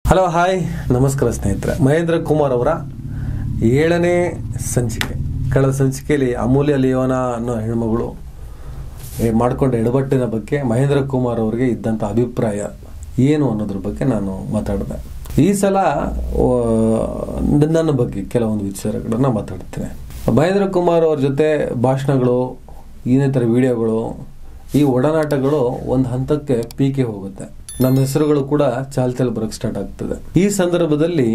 hello hi ನಮಸ್ಕಾರ ಸ್ನೇಹಿತರೆ ಮಹೇಂದ್ರ ಕುಮಾರ್ ಅವರ ಏಳನೇ ಸಂಚಿಕೆ ಕಳೆದ ಸಂಚಿಕೆಯಲ್ಲಿ ಅಮೂಲ್ಯ ಲಿಯೋನ ಅನ್ನೋ ಹೆಣ್ಮಗಳು ಏ- ಮಾಡ್ಕೊಂಡ ಎಡಬಟ್ಟಿನ ಬಗ್ಗೆ ಮಹೇಂದ್ರ ಕುಮಾರ್ ಅವರಿಗೆ ಇದ್ದಂಥ ಅಭಿಪ್ರಾಯ ಏನು ಅನ್ನೋದ್ರ ಬಗ್ಗೆ ನಾನು ಮಾತಾಡಿದೆ ಈ ಸಲ ಆ, ನನ್ನ ಬಗ್ಗೆ ಕೆಲವೊಂದು ವಿಚಾರಗಳನ್ನ ಮಾತಾಡ್ತೇನೆ ಮಹೇಂದ್ರ ಕುಮಾರ್ ಅವ್ರ ಜೊತೆ ಭಾಷಣಗಳು ಇನ್ನಿತರ ವಿಡಿಯೋಗಳು ಈ ಒಡನಾಟಗಳು ಒಂದು ಹಂತಕ್ಕೆ ಪೀಕೆ ಹೋಗುತ್ತೆ ನಮ್ಮ ಹೆಸರುಗಳು ಕೂಡ ಚಾಲ್ತಿಯಲ್ಲಿ ಬರೋಕ್ಕೆ ಸ್ಟಾರ್ಟ್ ಆಗ್ತದೆ ಈ ಸಂದರ್ಭದಲ್ಲಿ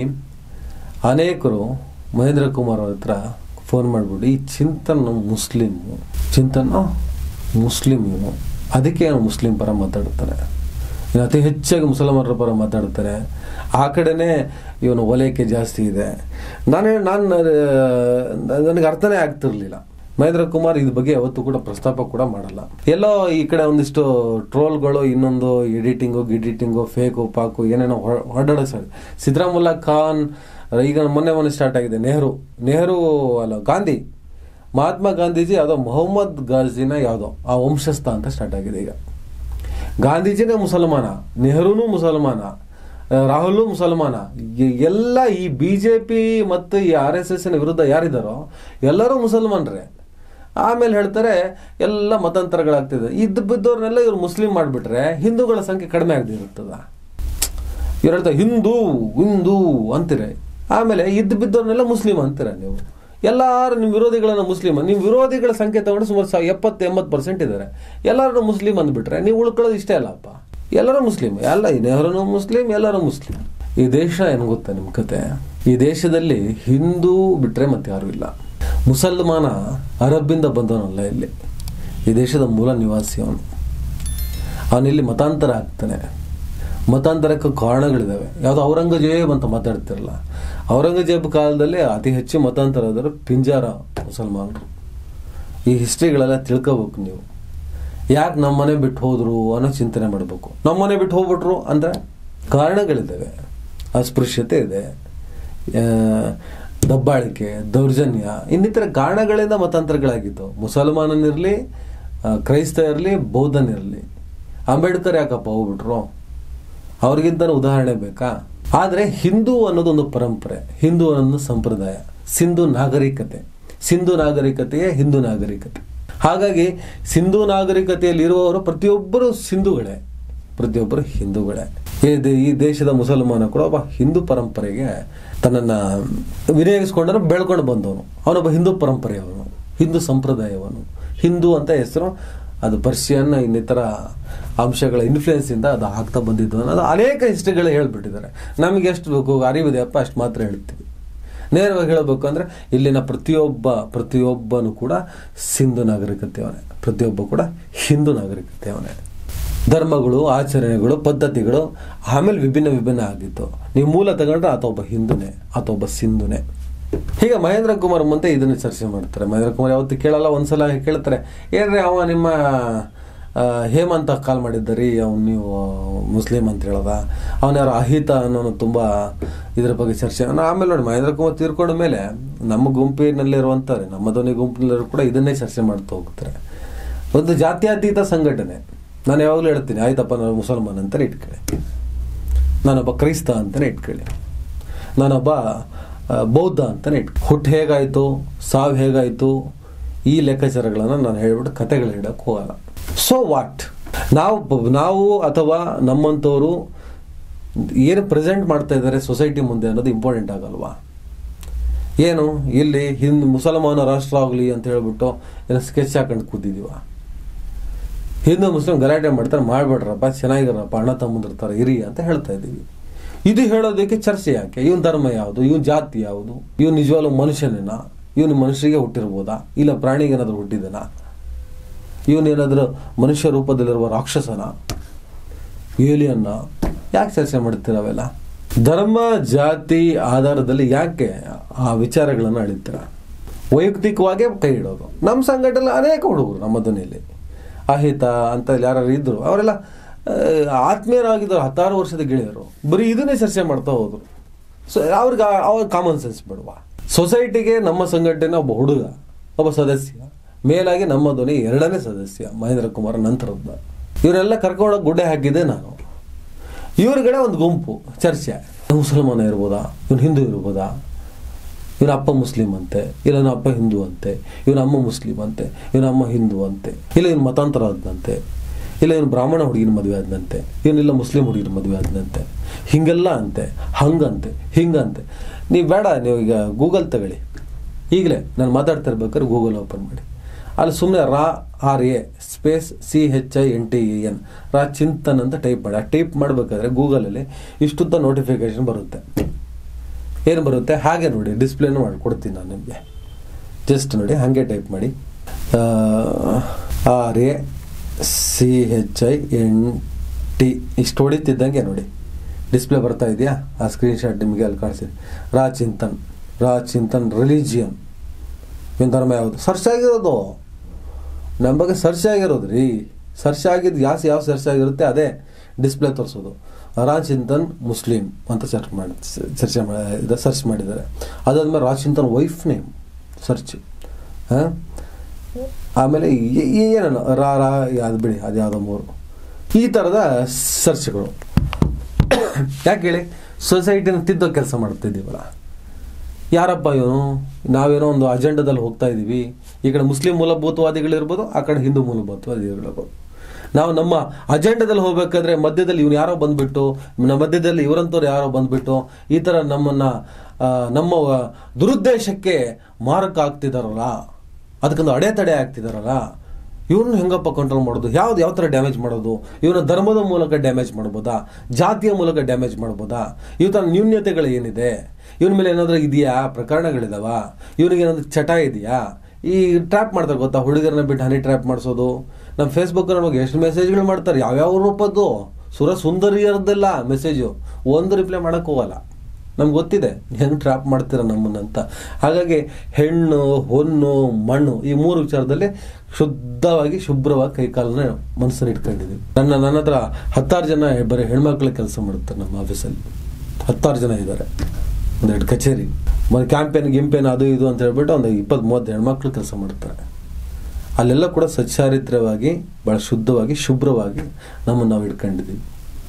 ಅನೇಕರು ಮಹೇಂದ್ರ ಕುಮಾರ್ ಅವ್ರ ಹತ್ರ ಫೋನ್ ಮಾಡಿಬಿಟ್ಟು ಈ ಚಿಂತನ್ ಮುಸ್ಲಿಮ್ ಚಿಂತನ್ ಮುಸ್ಲಿಂ ಇವನು ಅದಕ್ಕೆ ಅವನು ಮುಸ್ಲಿಂ ಪರ ಮಾತಾಡ್ತಾರೆ ಇನ್ನು ಅತಿ ಹೆಚ್ಚಾಗಿ ಮುಸಲ್ಮಾನರ ಪರ ಮಾತಾಡ್ತಾರೆ ಆ ಕಡೆನೇ ಇವನು ಓಲೈಕೆ ಜಾಸ್ತಿ ಇದೆ ನಾನೇ ನಾನು ನನಗೆ ಅರ್ಥನೇ ಆಗ್ತಿರ್ಲಿಲ್ಲ ಮಹೇಂದ್ರ ಕುಮಾರ್ ಇದ್ರ ಬಗ್ಗೆ ಯಾವತ್ತೂ ಕೂಡ ಪ್ರಸ್ತಾಪ ಕೂಡ ಮಾಡಲ್ಲ ಎಲ್ಲೋ ಈ ಕಡೆ ಒಂದಿಷ್ಟು ಟ್ರೋಲ್ಗಳು ಇನ್ನೊಂದು ಎಡಿಟಿಂಗು ಗಿಡಿಟಿಂಗು ಫೇಕು ಪಾಕು ಏನೇನೋ ಹೊರಡೋ ಸರ್ ಸಿದ್ದರಾಮುಲ್ಲಾ ಖಾನ್ ಈಗ ಮೊನ್ನೆ ಮೊನ್ನೆ ಸ್ಟಾರ್ಟ್ ಆಗಿದೆ ನೆಹರು ನೆಹರು ಅಲ್ಲ ಗಾಂಧಿ ಮಹಾತ್ಮ ಗಾಂಧೀಜಿ ಯಾವುದೋ ಮೊಹಮ್ಮದ್ ಗಾಜಿನ ಯಾವುದೋ ಆ ವಂಶಸ್ಥ ಅಂತ ಸ್ಟಾರ್ಟ್ ಆಗಿದೆ ಈಗ ಗಾಂಧೀಜಿನೇ ಮುಸಲ್ಮಾನ ನೆಹರೂನು ಮುಸಲ್ಮಾನ ಆ, ರಾಹುಲ್ ಮುಸಲ್ಮಾನ ಎ- ಎಲ್ಲ ಈ ಬಿಜೆಪಿ ಮತ್ತು ಈ ಆರ್ ಎಸ್ ಎಸ್ ವಿರುದ್ಧ ಯಾರಿದ್ದಾರೋ ಎಲ್ಲರೂ ಮುಸಲ್ಮಾನರೇ ಆಮೇಲೆ ಹೇಳ್ತಾರೆ ಎಲ್ಲ ಮತಾಂತರಗಳಾಗ್ತಿದೆ ಇದ್ದು ಬಿದ್ದವ್ರನ್ನೆಲ್ಲ ಇವ್ರು ಮುಸ್ಲಿಂ ಮಾಡಿಬಿಟ್ರೆ ಹಿಂದೂಗಳ ಸಂಖ್ಯೆ ಕಡಿಮೆ ಆಗದೆ ಇರುತ್ತದ ಇವ್ರು ಹೇಳ್ತಾರೆ ಹಿಂದೂ ಹಿಂದೂ ಅಂತೀರ ಆಮೇಲೆ ಇದ್ದು ಬಿದ್ದವ್ರನ್ನೆಲ್ಲ ಮುಸ್ಲಿಂ ಅಂತೀರ ನೀವು ಎಲ್ಲಾರು ನಿಮ್ಮ ವಿರೋಧಿಗಳನ್ನ ಮುಸ್ಲಿಂ ನಿಮ್ಮ ವಿರೋಧಿಗಳ ಸಂಖ್ಯೆ ತಗೊಂಡು ಸುಮಾರು ಸಾ ಎಪ್ಪತ್ತು ಎಂಬತ್ತು ಪರ್ಸೆಂಟ್ ಇದ್ದಾರೆ ಎಲ್ಲರೂ ಮುಸ್ಲಿಂ ಅಂದ್ಬಿಟ್ರೆ ನೀವು ಉಳ್ಕೊಳ್ಳೋದು ಇಷ್ಟೇ ಅಲ್ಲಪ್ಪ ಎಲ್ಲರೂ ಮುಸ್ಲಿಂ ಎಲ್ಲ ಈ ನೆಹರೂನು ಮುಸ್ಲಿಂ ಎಲ್ಲರೂ ಮುಸ್ಲಿಂ ಈ ದೇಶ ಏನು ಗೊತ್ತಾ ನಿಮ್ಮ ಕತೆ ಈ ದೇಶದಲ್ಲಿ ಹಿಂದೂ ಬಿಟ್ರೆ ಮತ್ತೆ ಯಾರೂ ಇಲ್ಲ ಮುಸಲ್ಮಾನ ಅರಬ್ಬಿಂದ ಬಂದವನಲ್ಲ ಇಲ್ಲಿ ಈ ದೇಶದ ಮೂಲ ನಿವಾಸಿ ಅವನು ಅವನಿಲ್ಲಿ ಮತಾಂತರ ಆಗ್ತಾನೆ ಮತಾಂತರಕ್ಕೆ ಕಾರಣಗಳಿದ್ದಾವೆ ಯಾವುದೋ ಔರಂಗಜೇಬ್ ಅಂತ ಮಾತಾಡ್ತಿರಲ್ಲ ಔರಂಗಜೇಬ್ ಕಾಲದಲ್ಲಿ ಅತಿ ಹೆಚ್ಚು ಮತಾಂತರ ಆದರು ಪಿಂಜಾರ ಮುಸಲ್ಮಾನರು ಈ ಹಿಸ್ಟ್ರಿಗಳೆಲ್ಲ ತಿಳ್ಕೋಬೇಕು ನೀವು ಯಾಕೆ ನಮ್ಮನೆ ಬಿಟ್ಟು ಹೋದ್ರು ಅನ್ನೋ ಚಿಂತನೆ ಮಾಡಬೇಕು ನಮ್ಮನೆ ಬಿಟ್ಟು ಹೋಗ್ಬಿಟ್ರು ಅಂದರೆ ಕಾರಣಗಳಿದ್ದಾವೆ ಅಸ್ಪೃಶ್ಯತೆ ಇದೆ ಆ, ದಬ್ಬಾಳಿಕೆ ದೌರ್ಜನ್ಯ ಇನ್ನಿತರ ಕಾರಣಗಳಿಂದ ಮತಾಂತರಗಳಾಗಿತ್ತು ಮುಸಲ್ಮಾನನಿರಲಿ ಕ್ರೈಸ್ತ ಇರಲಿ ಬೌದ್ಧನಿರಲಿ ಅಂಬೇಡ್ಕರ್ ಯಾಕಪ್ಪ ಹೋಗ್ಬಿಟ್ರು ಅವ್ರಿಗಿಂತ ಉದಾಹರಣೆ ಬೇಕಾ ಆದರೆ ಹಿಂದೂ ಅನ್ನೋದೊಂದು ಪರಂಪರೆ ಹಿಂದೂ ಅನ್ನೋದು ಸಂಪ್ರದಾಯ ಸಿಂಧು ನಾಗರಿಕತೆ ಸಿಂಧು ನಾಗರಿಕತೆಯೇ ಹಿಂದೂ ನಾಗರಿಕತೆ ಹಾಗಾಗಿ ಸಿಂಧು ನಾಗರಿಕತೆಯಲ್ಲಿ ಇರುವವರು ಪ್ರತಿಯೊಬ್ಬರು ಸಿಂಧುಗಳೇ ಪ್ರತಿಯೊಬ್ಬರು ಹಿಂದೂಗಳೇ ಈ ದೇ- ಈ ದೇಶದ ಮುಸಲ್ಮಾನ ಕೂಡ ಒಬ್ಬ ಹಿಂದೂ ಪರಂಪರೆಗೆ ತನ್ನನ್ನು ವಿನಿಯೋಗಿಸ್ಕೊಂಡ್ರೆ ಬೆಳ್ಕೊಂಡು ಬಂದವನು ಅವನೊಬ್ಬ ಹಿಂದೂ ಪರಂಪರೆಯವನು ಹಿಂದೂ ಸಂಪ್ರದಾಯವನು ಹಿಂದೂ ಅಂತ ಹೆಸರು ಅದು ಪರ್ಷಿಯನ್ ಇನ್ನಿತರ ಅಂಶಗಳ ಇನ್ಫ್ಲುಯೆನ್ಸ್ ಇಂದ ಅದು ಆಗ್ತಾ ಬಂದಿದ್ದು ಅನ್ನೋದು ಅನೇಕ ಹಿಸ್ಟ್ರಿಗಳು ಹೇಳ್ಬಿಟ್ಟಿದ್ದಾರೆ ನಮಗೆ ಎಷ್ಟು ಬೇಕು ಅರಿವಿದೆಯಪ್ಪ ಅಷ್ಟು ಮಾತ್ರ ಹೇಳ್ತೀವಿ ನೇರವಾಗಿ ಹೇಳಬೇಕು ಅಂದ್ರೆ ಇಲ್ಲಿನ ಪ್ರತಿಯೊಬ್ಬ ಪ್ರತಿಯೊಬ್ಬನು ಕೂಡ ಸಿಂಧು ನಾಗರಿಕತೆಯವನೇ ಪ್ರತಿಯೊಬ್ಬ ಕೂಡ ಹಿಂದೂ ನಾಗರಿಕತೆಯವನೇ ಧರ್ಮಗಳು ಆಚರಣೆಗಳು ಪದ್ಧತಿಗಳು ಆಮೇಲೆ ವಿಭಿನ್ನ ವಿಭಿನ್ನ ಆಗಿತ್ತು ನೀವು ಮೂಲ ತಗೊಂಡ್ರೆ ಆತ ಒಬ್ಬ ಹಿಂದೂನೇ ಆತ ಒಬ್ಬ ಸಿಂಧುನೇ ಹೀಗೆ ಮಹೇಂದ್ರ ಕುಮಾರ್ ಮುಂದೆ ಇದನ್ನು ಚರ್ಚೆ ಮಾಡ್ತಾರೆ ಮಹೇಂದ್ರ ಕುಮಾರ್ ಯಾವತ್ತು ಕೇಳಲ್ಲ ಒಂದ್ಸಲ ಕೇಳ್ತಾರೆ ಏನ್ರಿ ಅವ ನಿಮ್ಮ ಆ, ಹೇಮಂತ ಕಾಲ್ ಮಾಡಿದ್ದರಿ ಅವ್ನು ನೀವು ಮುಸ್ಲಿಂ ಅಂತ ಹೇಳದ ಅವನ ಯಾರು ಅಹಿತ ಅನ್ನೋನು ತುಂಬ ಇದ್ರ ಬಗ್ಗೆ ಚರ್ಚೆ ನಾನು ಆಮೇಲೆ ನೋಡಿ ಮಹೇಂದ್ರ ಕುಮಾರ್ ತೀರ್ಕೊಂಡ ಮೇಲೆ ನಮ್ಮ ಗುಂಪಿನಲ್ಲಿರುವಂತಾರೆ ನಮ್ಮ ಧ್ವನಿ ಗುಂಪಿನಲ್ಲಿರೋ ಕೂಡ ಇದನ್ನೇ ಚರ್ಚೆ ಮಾಡ್ತಾ ಹೋಗ್ತಾರೆ ಒಂದು ಜಾತ್ಯತೀತ ಸಂಘಟನೆ ನಾನು ಯಾವಾಗಲೂ ಹೇಳ್ತೀನಿ ಆಯ್ತಪ್ಪ ನಾನು ಮುಸಲ್ಮಾನ್ ಅಂತಲೇ ಇಟ್ಕೊಳ್ಳಿ ನಾನೊಬ್ಬ ಕ್ರೈಸ್ತ ಅಂತಲೇ ಇಟ್ಕೊಳ್ಳಿ ನಾನೊಬ್ಬ ಆ, ಬೌದ್ಧ ಅಂತಲೇ ಇಟ್ ಹುಟ್ಟು ಹೇಗಾಯಿತು ಸಾವು ಹೇಗಾಯಿತು ಈ ಲೆಕ್ಕಾಚಾರಗಳನ್ನು ನಾನು ಹೇಳ್ಬಿಟ್ಟು ಕತೆಗಳು ಹೇಳಕ್ಕೆ ಹೋಗಲ್ಲ ಸೊ ವಾಟ್ ನಾವು ಬ- ನಾವು ಅಥವಾ ನಮ್ಮಂಥವ್ರು ಏನು ಪ್ರೆಸೆಂಟ್ ಮಾಡ್ತಾ ಇದ್ದಾರೆ ಸೊಸೈಟಿ ಮುಂದೆ ಅನ್ನೋದು ಇಂಪಾರ್ಟೆಂಟ್ ಆಗಲ್ವಾ ಏನು ಇಲ್ಲಿ ಹಿಂದ್ ಮುಸಲ್ಮಾನ ರಾಷ್ಟ್ರ ಆಗಲಿ ಅಂತ ಹೇಳ್ಬಿಟ್ಟು ಏನೋ ಸ್ಕೆಚ್ ಹಾಕೊಂಡು ಕೂತಿದೀವ ಹಿಂದೂ ಮುಸ್ಲಿಂ ಗಲಾಟೆ ಮಾಡ್ತಾರೆ ಮಾಡ್ಬೇಡ್ರಪ್ಪ ಚೆನ್ನಾಗಿರಪ್ಪ ಅಣ್ಣ ತಮ್ಮಂದಿರ್ತಾರೆ ಇರಿ ಅಂತ ಹೇಳ್ತಾ ಇದ್ದೀವಿ ಇದು ಹೇಳೋದಕ್ಕೆ ಚರ್ಚೆ ಯಾಕೆ ಇವನ್ ಧರ್ಮ ಯಾವುದು ಇವನ್ ಜಾತಿ ಯಾವುದು ಇವನ್ ನಿಜವಾಗ್ಲೂ ಮನುಷ್ಯನೇನಾ ಇವನು ಮನುಷ್ಯರಿಗೆ ಹುಟ್ಟಿರ್ಬೋದಾ ಇಲ್ಲ ಪ್ರಾಣಿಗೆ ಏನಾದರೂ ಹುಟ್ಟಿದನಾ ಇವನೇನಾದರೂ ಮನುಷ್ಯ ರೂಪದಲ್ಲಿರುವ ರಾಕ್ಷಸನ ಏಲಿಯನ್ನ ಯಾಕೆ ಚರ್ಚೆ ಮಾಡ್ತೀರ ಅವೆಲ್ಲ ಧರ್ಮ ಜಾತಿ ಆಧಾರದಲ್ಲಿ ಯಾಕೆ ಆ ವಿಚಾರಗಳನ್ನು ಅಳಿತೀರ ವೈಯಕ್ತಿಕವಾಗೇ ಕೈ ಇಡೋದು ನಮ್ಮ ಸಂಘಟನೆ ಅನೇಕ ಹುಡುಗರು ನಮ್ಮ ಧ್ವನಿಯಲ್ಲಿ ಅಹಿತ ಅಂತ ಯಾರು ಇದ್ರು ಅವರೆಲ್ಲ ಆ, ಆತ್ಮೀಯರಾಗಿದ್ದರು ಹತ್ತಾರು ವರ್ಷದ ಗೆಳೆಯರು ಬರೀ ಇದನ್ನೇ ಚರ್ಚೆ ಮಾಡ್ತಾ ಹೋದ್ರು ಸೊ ಅವ್ರಿಗೆ ಆ- ಅವ್ರ ಕಾಮನ್ ಸೆನ್ಸ್ ಬಿಡುವ ಸೊಸೈಟಿಗೆ ನಮ್ಮ ಸಂಘಟನೆ ಒಬ್ಬ ಹುಡುಗ ಒಬ್ಬ ಸದಸ್ಯ ಮೇಲಾಗಿ ನಮ್ಮ ಧ್ವನಿ ಎರಡನೇ ಸದಸ್ಯ ಮಹೇಂದ್ರ ಕುಮಾರ್ ನಂತರದ್ದು ಇವರೆಲ್ಲ ಕರ್ಕೊಂಡೋಗಿ ಗುಡ್ಡೆ ಹಾಕಿದ್ದೆ ನಾನು ಇವ್ರುಗಳೇ ಒಂದು ಗುಂಪು ಚರ್ಚೆ ಮುಸಲ್ಮಾನ ಇರ್ಬೋದಾ ಇವನು ಹಿಂದೂ ಇರ್ಬೋದಾ ಇವನ ಅಪ್ಪ ಮುಸ್ಲಿಂ ಅಂತೆ ಇಲ್ಲ ಇವನ ಅಪ್ಪ ಹಿಂದೂ ಅಂತೆ ಇವನ ಅಮ್ಮ ಮುಸ್ಲಿಂ ಅಂತೆ ಇವನ ಅಮ್ಮ ಹಿಂದೂ ಅಂತೆ ಇಲ್ಲ ಇವನು ಮತಾಂತರ ಆದಂತೆ ಇಲ್ಲ ಇವನು ಬ್ರಾಹ್ಮಣ ಹುಡುಗಿನ ಮದುವೆ ಆದಂತೆ ಇವನಿಲ್ಲ ಮುಸ್ಲಿಂ ಹುಡುಗಿನ ಮದುವೆ ಆದಂತೆ ಹಿಂಗೆಲ್ಲ ಅಂತೆ ಹಂಗಂತೆ ಹಿಂಗಂತೆ ನೀವು ಬೇಡ ನೀವು ಈಗ ಗೂಗಲ್ ತಗೊಳ್ಳಿ ಈಗಲೇ ನಾನು ಮಾತಾಡ್ತಾ ಇರ್ಬೇಕಾದ್ರೆ ಗೂಗಲ್ ಓಪನ್ ಮಾಡಿ ಅಲ್ಲಿ ಸುಮ್ಮನೆ Ra R A space C H I N T A N Ra Chintan ಅಂತ ಟೈಪ್ ಮಾಡಿ ಆ ಟೈಪ್ ಮಾಡಬೇಕಾದ್ರೆ ಗೂಗಲಲ್ಲಿ ಇಷ್ಟುದ್ದ ನೋಟಿಫಿಕೇಶನ್ ಬರುತ್ತೆ ಏನು ಬರುತ್ತೆ ಹಾಗೆ ನೋಡಿ ಡಿಸ್ಪ್ಲೇನು ಮಾಡಿ ಕೊಡ್ತೀನಿ ನಾನು ನಿಮಗೆ ಜಸ್ಟ್ ನೋಡಿ ಹಾಗೆ ಟೈಪ್ ಮಾಡಿ R A C H I N T ಇಷ್ಟು ಹೊಡಿತಿದ್ದಂಗೆ ನೋಡಿ ಡಿಸ್ಪ್ಲೇ ಬರ್ತಾ ಇದೆಯಾ ಆ ಸ್ಕ್ರೀನ್ಶಾಟ್ ನಿಮಗೆ ಅಲ್ಲಿ ಕಾಣಿಸ್ತೀನಿ ರಾ ಚಿಂತನ್ ರಾ ಚಿಂತನ್ ರಿಲಿಜಿಯನ್ ನಿಮ್ಮ ಧರ್ಮ ಯಾವುದು ಸರ್ಚ್ ಆಗಿರೋದು ನಮ್ಮ ಬಗ್ಗೆ ಸರ್ಚ್ ಆಗಿರೋದು ರೀ ಸರ್ಚ್ ಆಗಿದ್ದು ಜಾಸ್ತಿ ಯಾವ ಸರ್ಚ್ ಆಗಿರುತ್ತೆ ಅದೇ ಡಿಸ್ಪ್ಲೇ ತೋರಿಸೋದು ರಾಚಿಂತನ್ ಮುಸ್ಲಿಂ ಅಂತ ಸರ್ಚ್ ಮಾಡಿ ಚರ್ಚೆ ಮಾಡಿ ಸರ್ಚ್ ಮಾಡಿದ್ದಾರೆ ಅದಾದ್ಮೇಲೆ ರಾಚಿಂತನ್ ವೈಫ್ ನೇಮ್ ಸರ್ಚ್ ಹಾಂ ಆಮೇಲೆ ಏ- ಏನೇನು ರಾ ರಾ ಅದು ಬಿಡಿ ಅದು ಯಾವುದೋ ಮೂರು ಈ ಥರದ ಸರ್ಚ್ಗಳು ಯಾಕೆ ಹೇಳಿ ಸೊಸೈಟಿನ ತಿದ್ದೋ ಕೆಲಸ ಮಾಡ್ತಿದ್ದೀವಲ್ಲ ಯಾರಪ್ಪ ಇವನು ನಾವೇನೋ ಒಂದು ಅಜೆಂಡದಲ್ಲಿ ಹೋಗ್ತಾ ಇದ್ದೀವಿ ಈ ಕಡೆ ಮುಸ್ಲಿಂ ಮೂಲಭೂತವಾದಿಗಳಿರ್ಬೋದು ಆ ಕಡೆ ಹಿಂದೂ ಮೂಲಭೂತವಾದಿಗಳಿರ್ಬೋದು ನಾವು ನಮ್ಮ ಅಜೆಂಡದಲ್ಲಿ ಹೋಗ್ಬೇಕಾದ್ರೆ ಮಧ್ಯದಲ್ಲಿ ಇವ್ನು ಯಾರೋ ಬಂದ್ಬಿಟ್ಟು ನಮ್ಮ ಮಧ್ಯದಲ್ಲಿ ಇವರಂತವ್ರು ಯಾರೋ ಬಂದ್ಬಿಟ್ಟು ಈ ಥರ ನಮ್ಮನ್ನ ಆ, ನಮ್ಮ ದುರುದ್ದೇಶಕ್ಕೆ ಮಾರಕ ಆಗ್ತಿದಾರಲ್ಲ ಅದಕ್ಕೊಂದು ಅಡೆತಡೆ ಆಗ್ತಿದಾರಲ್ಲ ಇವ್ರನ್ನ ಹೆಂಗಪ್ಪ ಕಂಟ್ರೋಲ್ ಮಾಡೋದು ಯಾವ್ದು ಯಾವ ಥರ ಡ್ಯಾಮೇಜ್ ಮಾಡೋದು ಇವನ ಧರ್ಮದ ಮೂಲಕ ಡ್ಯಾಮೇಜ್ ಮಾಡ್ಬೋದಾ ಜಾತಿಯ ಮೂಲಕ ಡ್ಯಾಮೇಜ್ ಮಾಡ್ಬೋದಾ ಇವ್ ಥರ ನ್ಯೂನ್ಯತೆಗಳು ಏನಿದೆ ಇವನ ಮೇಲೆ ಏನಾದರೂ ಇದೆಯಾ ಪ್ರಕರಣಗಳಿದಾವ ಇವನಿಗೆ ಏನಾದ್ರು ಚಟ ಇದೆಯಾ ಈ ಟ್ರ್ಯಾಪ್ ಮಾಡ್ತಾರೆ ಗೊತ್ತಾ ಹುಡುಗರನ್ನ ಬಿಟ್ಟು ಹನಿ ಟ್ರ್ಯಾಪ್ ಮಾಡಿಸೋದು ನಮ್ಮ ಫೇಸ್ಬುಕ್ ನಮಗೆ ಎಷ್ಟು ಮೆಸೇಜ್ಗಳು ಮಾಡ್ತಾರೆ ಯಾವ್ಯಾವ ರೂಪದ್ದು ಸುರ ಸುಂದರಿಯರದ್ದೆಲ್ಲ ಮೆಸೇಜು ಒಂದು ರಿಪ್ಲೈ ಮಾಡಕ್ ಹೋಗಲ್ಲ ನಮ್ಗೆ ಗೊತ್ತಿದೆ ಹೆಂಗೆ ಟ್ರ್ಯಾಪ್ ಮಾಡ್ತೀರ ನಮ್ಮನ್ನಂತ ಹಾಗಾಗಿ ಹೆಣ್ಣು ಹೊನ್ನು ಮಣ್ಣು ಈ ಮೂರು ವಿಚಾರದಲ್ಲಿ ಶುದ್ಧವಾಗಿ ಶುಭ್ರವಾಗಿ ಕೈ ಕಾಲನ್ನ ಮನಸ್ಸನ್ನು ಇಟ್ಕೊಂಡಿದ್ದೀವಿ ನನ್ನ ನನ್ನ ಹತ್ರ ಹತ್ತಾರು ಜನ ಬರೀ ಹೆಣ್ಮಕ್ಳ ಕೆಲಸ ಮಾಡುತ್ತಾರೆ ನಮ್ಮ ಆಫೀಸಲ್ಲಿ ಹತ್ತಾರು ಜನ ಇದ್ದಾರೆ ಒಂದೆರಡು ಕಚೇರಿ ಒಂದು ಕ್ಯಾಂಪೇನ್ ಗಿಂಪೇನ್ ಅದು ಇದು ಅಂತ ಹೇಳ್ಬಿಟ್ಟು ಒಂದು ಇಪ್ಪತ್ತು ಮೂವತ್ತು ಹೆಣ್ಮಕ್ಳು ಕೆಲಸ ಮಾಡ್ತಾರೆ ಅಲ್ಲೆಲ್ಲ ಕೂಡ ಸಚ್ಚಾರಿತ್ರವಾಗಿ ಭಾಳ ಶುದ್ಧವಾಗಿ ಶುಭ್ರವಾಗಿ ನಮ್ಮನ್ನು ನಾವು ಇಟ್ಕೊಂಡಿದ್ದೀವಿ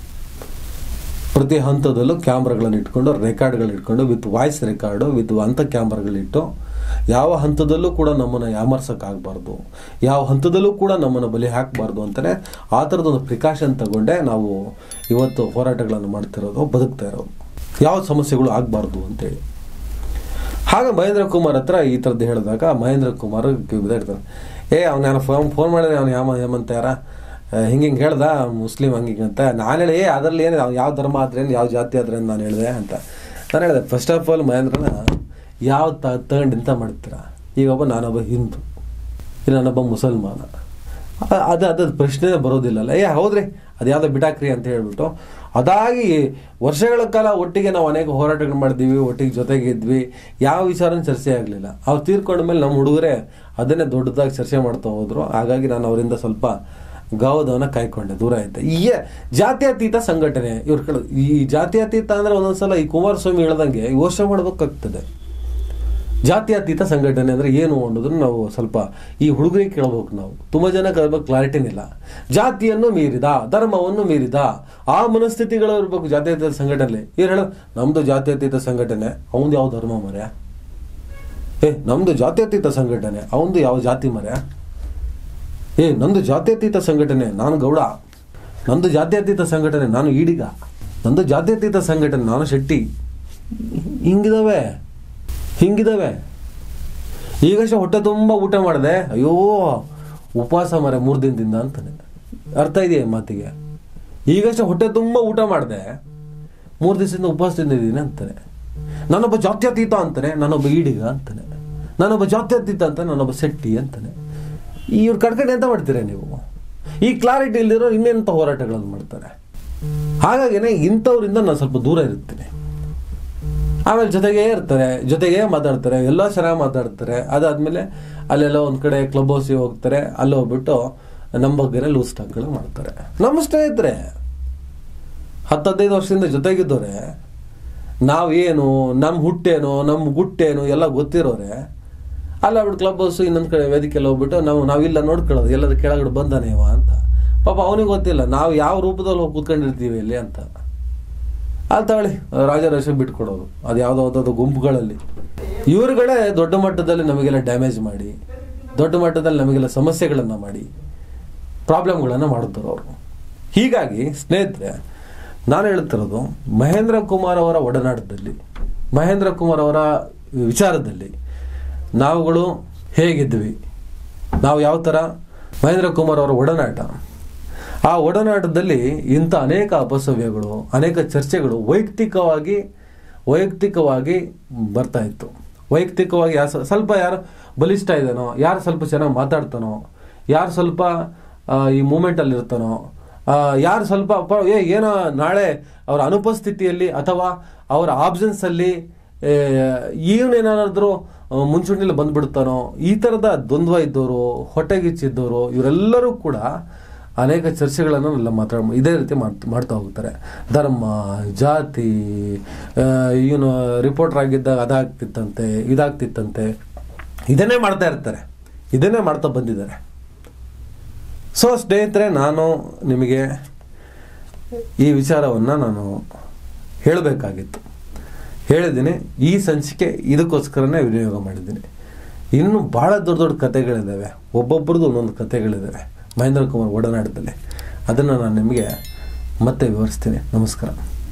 ಪ್ರತಿ ಹಂತದಲ್ಲೂ ಕ್ಯಾಮ್ರಾಗಳನ್ನು ಇಟ್ಕೊಂಡು ರೆಕಾರ್ಡ್ಗಳು ಇಟ್ಕೊಂಡು ವಿತ್ ವಾಯ್ಸ್ ರೆಕಾರ್ಡು ವಿತ್ ಅಂಥ ಕ್ಯಾಮ್ರಾಗಳಿಟ್ಟು ಯಾವ ಹಂತದಲ್ಲೂ ಕೂಡ ನಮ್ಮನ್ನು ಯಾಮರ್ಸಕ್ಕಾಗಬಾರ್ದು ಯಾವ ಹಂತದಲ್ಲೂ ಕೂಡ ನಮ್ಮನ್ನು ಬಲಿ ಹಾಕಬಾರ್ದು ಅಂತಲೇ ಆ ಥರದೊಂದು ಪ್ರಿಕಾಷನ್ ತಗೊಂಡೇ ನಾವು ಇವತ್ತು ಹೋರಾಟಗಳನ್ನು ಮಾಡ್ತಿರೋದು ಬದುಕ್ತಾ ಇರೋದು ಯಾವ ಸಮಸ್ಯೆಗಳು ಆಗಬಾರ್ದು ಅಂತೇಳಿ ಹಾಗೆ ಮಹೇಂದ್ರ ಕುಮಾರ್ ಹತ್ರ ಈ ಥರದ್ದು ಹೇಳಿದಾಗ ಮಹೇಂದ್ರ ಕುಮಾರ್ ಇರ್ತಾರೆ ಏ ಅವ್ನು ನಾನು ಫೋನ್ ಫೋನ್ ಮಾಡಿದ್ರೆ ಅವ್ನು ಯಾಮ ಹೇಮಂತ ಯಾರ ಹಿಂಗೆ ಹಿಂಗೆ ಹೇಳ್ದ ಮುಸ್ಲಿಂ ಹಂಗೆ ಹಿಂಗೆ ಅಂತ ನಾನು ಹೇಳಿ ಏ ಅದರಲ್ಲಿ ಏನು ಯಾವ ಧರ್ಮ ಆದ್ರೇನು ಯಾವ ಜಾತಿ ಆದ್ರೇನು ನಾನು ಹೇಳಿದೆ ಅಂತ ನಾನು ಹೇಳಿದೆ ಫಸ್ಟ್ ಆಫ್ ಆಲ್ ಮಹೇಂದ್ರನ ಯಾವ ತಗೊಂಡು ಎಂತ ಮಾಡ್ತೀರಾ ಈಗ ಒಬ್ಬ ನಾನೊಬ್ಬ ಹಿಂದೂ ಇಲ್ಲ ನಾನೊಬ್ಬ ಮುಸಲ್ಮಾನ ಅ- ಅದು ಅದು ಪ್ರಶ್ನೆ ಬರೋದಿಲ್ಲಲ್ಲ ಏ ಹೌದ್ರಿ ಅದು ಯಾವ್ದೋ ಬಿಟಾಕ್ರಿ ಅಂತ ಹೇಳ್ಬಿಟ್ಟು ಅದಾಗಿ ವರ್ಷಗಳ ಕಾಲ ಒಟ್ಟಿಗೆ ನಾವು ಅನೇಕ ಹೋರಾಟಗಳು ಮಾಡಿದ್ವಿ ಒಟ್ಟಿಗೆ ಜೊತೆಗೆ ಇದ್ವಿ ಯಾವ ವಿಚಾರನೂ ಚರ್ಚೆ ಆಗಲಿಲ್ಲ ಅವ್ರು ತೀರ್ಕೊಂಡ ಮೇಲೆ ನಮ್ಮ ಹುಡುಗರೇ ಅದನ್ನೇ ದೊಡ್ಡದಾಗಿ ಚರ್ಚೆ ಮಾಡ್ತಾ ಹೋದ್ರು ಹಾಗಾಗಿ ನಾನು ಅವರಿಂದ ಸ್ವಲ್ಪ ಗೌರವವನ್ನು ಕಾಯ್ಕೊಂಡೆ ದೂರ ಇದ್ದೆ ಈ ಜಾತ್ಯತೀತ ಸಂಘಟನೆ ಇವ್ರ ಕಡೆ ಈ ಜಾತ್ಯತೀತ ಅಂದ್ರೆ ಒಂದೊಂದ್ಸಲ ಈ ಕುಮಾರಸ್ವಾಮಿ ಹೇಳ್ದಂಗೆ ಯೋಚನೆ ಮಾಡ್ಬೇಕಾಗ್ತದೆ ಜಾತ್ಯತೀತ ಸಂಘಟನೆ ಅಂದ್ರೆ ಏನು ಅನ್ನೋದನ್ನ ನಾವು ಸ್ವಲ್ಪ ಈ ಹುಡುಗರಿಗೆ ಕೇಳಬೇಕು ನಾವು ತುಂಬಾ ಜನ ಕ್ಲಾರಿಟಿನಿಲ್ಲ ಜಾತಿಯನ್ನು ಮೀರಿದ ಧರ್ಮವನ್ನು ಮೀರಿದ ಆ ಮನಸ್ಥಿತಿಗಳು ಇರ್ಬೇಕು ಜಾತ್ಯತೀತ ಸಂಘಟನೆ ಇವ್ರು ಹೇಳ ನಮ್ದು ಜಾತ್ಯತೀತ ಸಂಘಟನೆ ಅವಂದು ಯಾವ ಧರ್ಮ ಮರ್ಯ ಏ ನಮ್ದು ಜಾತ್ಯತೀತ ಸಂಘಟನೆ ಅವಂದು ಯಾವ ಜಾತಿ ಮರ್ಯ ಏ ನಂದು ಜಾತ್ಯತೀತ ಸಂಘಟನೆ ನಾನು ಗೌಡ ನಂದು ಜಾತ್ಯತೀತ ಸಂಘಟನೆ ನಾನು ಈಡಿಗ ನಂದು ಜಾತ್ಯತೀತ ಸಂಘಟನೆ ನಾನು ಶೆಟ್ಟಿ ಹಿಂಗಿದಾವೆ ಹಿಂಗಿದಾವೆ ಈಗಷ್ಟೇ ಹೊಟ್ಟೆ ತುಂಬ ಊಟ ಮಾಡಿದೆ ಅಯ್ಯೋ ಉಪವಾಸ ಮರೆ ಮೂರು ದಿನದಿಂದ ಅಂತಾನೆ ಅರ್ಥ ಇದೆಯಾ ಈ ಮಾತಿಗೆ ಈಗಷ್ಟೇ ಹೊಟ್ಟೆ ತುಂಬ ಊಟ ಮಾಡಿದೆ ಮೂರು ದಿವಸದಿಂದ ಉಪವಾಸದಿಂದ ಇದ್ದೀನಿ ಅಂತಾನೆ ನಾನೊಬ್ಬ ಜಾತ್ಯತೀತ ಅಂತಾನೆ ನಾನೊಬ್ಬ ಈಡಿಗ ಅಂತಾನೆ ನಾನೊಬ್ಬ ಜಾತ್ಯತೀತ ಅಂತ ನಾನೊಬ್ಬ ಶೆಟ್ಟಿ ಅಂತಾನೆ ಇವ್ರು ಕಡ್ಕಡೆ ಎಂತ ಮಾಡ್ತೀರಾ ನೀವು ಈ ಕ್ಲಾರಿಟಿ ಇಲ್ದಿರೋ ಇನ್ನೆಂಥ ಹೋರಾಟಗಳನ್ನು ಮಾಡ್ತಾರೆ ಹಾಗಾಗಿನೇ ಇಂಥವ್ರಿಂದ ನಾನು ಸ್ವಲ್ಪ ದೂರ ಇರ್ತೀನಿ ಆಮೇಲೆ ಜೊತೆಗೆ ಇರ್ತಾರೆ ಜೊತೆಗೆ ಮಾತಾಡ್ತಾರೆ ಎಲ್ಲ ಚೆನ್ನಾಗಿ ಮಾತಾಡ್ತಾರೆ ಅದಾದ್ಮೇಲೆ ಅಲ್ಲೆಲ್ಲ ಒಂದ್ ಕಡೆ ಕ್ಲಬ್ ಹೌಸಿಗೆ ಹೋಗ್ತಾರೆ ಅಲ್ಲಿ ಹೋಗ್ಬಿಟ್ಟು ನಮ್ಮ ಬಗ್ಗೆ ಲೂಸ್ ಟಾಕ್ಗಳು ಮಾಡ್ತಾರೆ ನಮ್ಮ ಸ್ನೇಹಿತರೆ ಹತ್ತದೈದು ವರ್ಷದಿಂದ ಜೊತೆಗಿದ್ದವ್ರೆ ನಾವೇನು ನಮ್ಮ ಹುಟ್ಟೇನು ನಮ್ಮ ಗುಟ್ಟೇನು ಎಲ್ಲ ಗೊತ್ತಿರೋರೆ ಅಲ್ಲ ಬಿಟ್ಟು ಕ್ಲಬ್ ಹೌಸ್ ಇನ್ನೊಂದ್ ಕಡೆ ವೇದಿಕೆಲ್ಲ ಹೋಗ್ಬಿಟ್ಟು ನಾವು ನಾವಿಲ್ಲ ನೋಡ್ಕೊಳ್ಳೋದು ಎಲ್ಲದ ಕೆಳಗಡೆ ಬಂದಾನೇವ ಅಂತ ಪಾಪ ಅವನಿಗೆ ಗೊತ್ತಿಲ್ಲ ನಾವು ಯಾವ ರೂಪದಲ್ಲಿ ಹೋಗಿ ಕೂತ್ಕೊಂಡಿರ್ತೀವಿ ಇಲ್ಲಿ ಅಂತ ಅಲ್ಲಿ ತಗೊಳ್ಳಿ ರಾಜರಾಜ ಬಿಟ್ಕೊಡೋದು ಅದು ಯಾವುದೋ ಒಂದೊಂದು ಗುಂಪುಗಳಲ್ಲಿ ಇವರುಗಳೇ ದೊಡ್ಡ ಮಟ್ಟದಲ್ಲಿ ನಮಗೆಲ್ಲ ಡ್ಯಾಮೇಜ್ ಮಾಡಿ ದೊಡ್ಡ ಮಟ್ಟದಲ್ಲಿ ನಮಗೆಲ್ಲ ಸಮಸ್ಯೆಗಳನ್ನು ಮಾಡಿ ಪ್ರಾಬ್ಲಮ್ಗಳನ್ನು ಮಾಡುತ್ತಾರೆ ಅವರು ಹೀಗಾಗಿ ಸ್ನೇಹಿತರೆ ನಾನು ಹೇಳ್ತಿರೋದು ಮಹೇಂದ್ರ ಕುಮಾರ್ ಅವರ ಒಡನಾಟದಲ್ಲಿ ಮಹೇಂದ್ರ ಕುಮಾರ್ ಅವರ ವಿಚಾರದಲ್ಲಿ ನಾವುಗಳು ಹೇಗಿದ್ವಿ ನಾವು ಯಾವ ಥರ ಮಹೇಂದ್ರ ಕುಮಾರ್ ಅವರ ಒಡನಾಟ ಆ ಒಡನಾಟದಲ್ಲಿ ಇಂಥ ಅನೇಕ ಅಪಸವ್ಯಗಳು ಅನೇಕ ಚರ್ಚೆಗಳು ವೈಯಕ್ತಿಕವಾಗಿ ವೈಯಕ್ತಿಕವಾಗಿ ಬರ್ತಾ ಇತ್ತು ವೈಯಕ್ತಿಕವಾಗಿ ಯಾರು ಸ್ವಲ್ಪ ಯಾರು ಬಲಿಷ್ಠ ಇದ್ದಾನೋ ಯಾರು ಸ್ವಲ್ಪ ಚೆನ್ನಾಗಿ ಮಾತಾಡ್ತಾನೋ ಯಾರು ಸ್ವಲ್ಪ ಆ, ಈ ಮೂಮೆಂಟಲ್ಲಿ ಇರ್ತಾನೋ ಆ, ಯಾರು ಸ್ವಲ್ಪ ಪ ಏ ಏನೋ ನಾಳೆ ಅವರ ಅನುಪಸ್ಥಿತಿಯಲ್ಲಿ ಅಥವಾ ಅವರ ಆಬ್ಸೆನ್ಸಲ್ಲಿ ಇವನೇನಾದ್ರೂ ಮುಂಚೂಣಿಯಲ್ಲಿ ಬಂದ್ಬಿಡ್ತಾನೋ ಈ ಥರದ ದ್ವಂದ್ವ ಇದ್ದವರು ಹೊಟ್ಟೆಗಿಚ್ಚಿದ್ದವರು ಇವರೆಲ್ಲರೂ ಕೂಡ ಅನೇಕ ಚರ್ಚೆಗಳನ್ನು ಎಲ್ಲ ಮಾತಾಡ ಇದೇ ರೀತಿ ಮಾಡ್ ಮಾಡ್ತಾ ಹೋಗ್ತಾರೆ ಧರ್ಮ ಜಾತಿ ಇವನು ರಿಪೋರ್ಟರ್ ಆಗಿದ್ದಾಗ ಅದಾಗ್ತಿತ್ತಂತೆ ಇದಾಗ್ತಿತ್ತಂತೆ ಇದನ್ನೇ ಮಾಡ್ತಾ ಇರ್ತಾರೆ ಇದನ್ನೇ ಮಾಡ್ತಾ ಬಂದಿದ್ದಾರೆ ಸೊ ಸ್ನೇಹಿತರೆ ನಾನು ನಿಮಗೆ ಈ ವಿಚಾರವನ್ನು ನಾನು ಹೇಳಬೇಕಾಗಿತ್ತು ಹೇಳಿದ್ದೀನಿ ಈ ಸಂಚಿಕೆ ಇದಕ್ಕೋಸ್ಕರನೇ ವಿನಿಯೋಗ ಮಾಡಿದ್ದೀನಿ ಇನ್ನು ಭಾಳ ದೊಡ್ಡ ದೊಡ್ಡ ಕಥೆಗಳಿದ್ದಾವೆ ಒಬ್ಬೊಬ್ರದ್ದು ಒಂದೊಂದು ಕಥೆಗಳಿದ್ದಾವೆ ಮಹೇಂದ್ರ ಕುಮಾರ್ ಒಡನಾಟದಲ್ಲಿ ಅದನ್ನು ನಾನು ನಿಮಗೆ ಮತ್ತೆ ವಿವರಿಸ್ತೀನಿ ನಮಸ್ಕಾರ